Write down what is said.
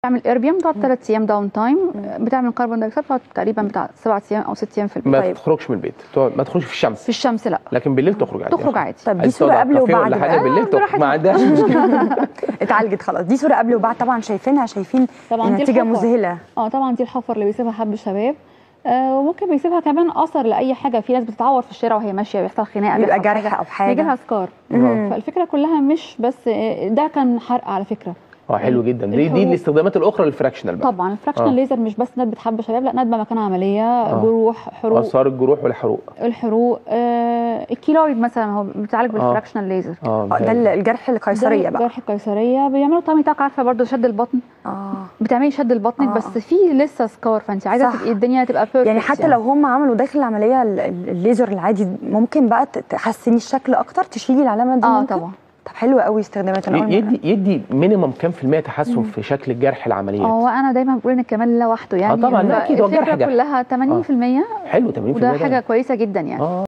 بتعمل ايربيوم بتقعد ثلاث ايام داون تايم بتعمل كربون دايوكسيد بتقعد تقريبا بتاع سبع ايام او ست ايام في البيت ما طيب. تخرجش من البيت تقعد- ما تخرجش في الشمس في الشمس لا لكن بالليل تخرج عادي تخرج عادي طب دي عايز صوره تقعد على قبل الكافيه وبعد ولا حاجه بقى بالليل تخرج ما عندهاش مشكله اتعالجت خلاص دي صوره قبل وبعد طبعا شايفينها شايفين طبعا دي النتيجه الحفر. مذهله اه طبعا دي الحفر اللي بيسيبها حب الشباب آه وممكن بيسيبها كمان اثر لاي حاجه في ناس بتتعور في الشارع وهي ماشيه بيحصل خناقه بيبقى بيحصل جرح او بيجي لها حاجه سكار مم. فالفكره كلها مش بس آه، ده كان حرق على فكره اه حلو جدا دي دي الحروق. الاستخدامات الاخرى للفراكشنال بقى طبعا الفراكشنال آه. ليزر مش بس ندبه حب شباب لا ندبه مكان عمليه جروح حروق اثار الجروح والحروق الحروق آه الكيلويد مثلا هو بيتعالج بالفراكشنال ليزر اه آه، ده بتهيألي. الجرح القيصريه ده بقى جرح القيصريه بيعملوا طعم تاك عارفه برضو شد البطن اه بتعملي شد البطن آه. بس في لسه سكار فانت عايزه صح. تبقي الدنيا تبقى بيرفكت يعني حتى لو هم عملوا داخل العمليه ال- ال- الليزر العادي ممكن بقى ت- تحسني الشكل اكتر تشيلي العلامه دي اه ممكن؟ طبعا طب حلو قوي استخدامات انا أول مرة يدي يدي مينيمم كام في المية تحسن في شكل الجرح العمليات هو انا دايما بقول ان الكمال لله وحده يعني طبعاً، لا، أكيد هو الفكره جرح جرح. كلها 80% حلو 80% وده ده. حاجه كويسه جدا يعني اه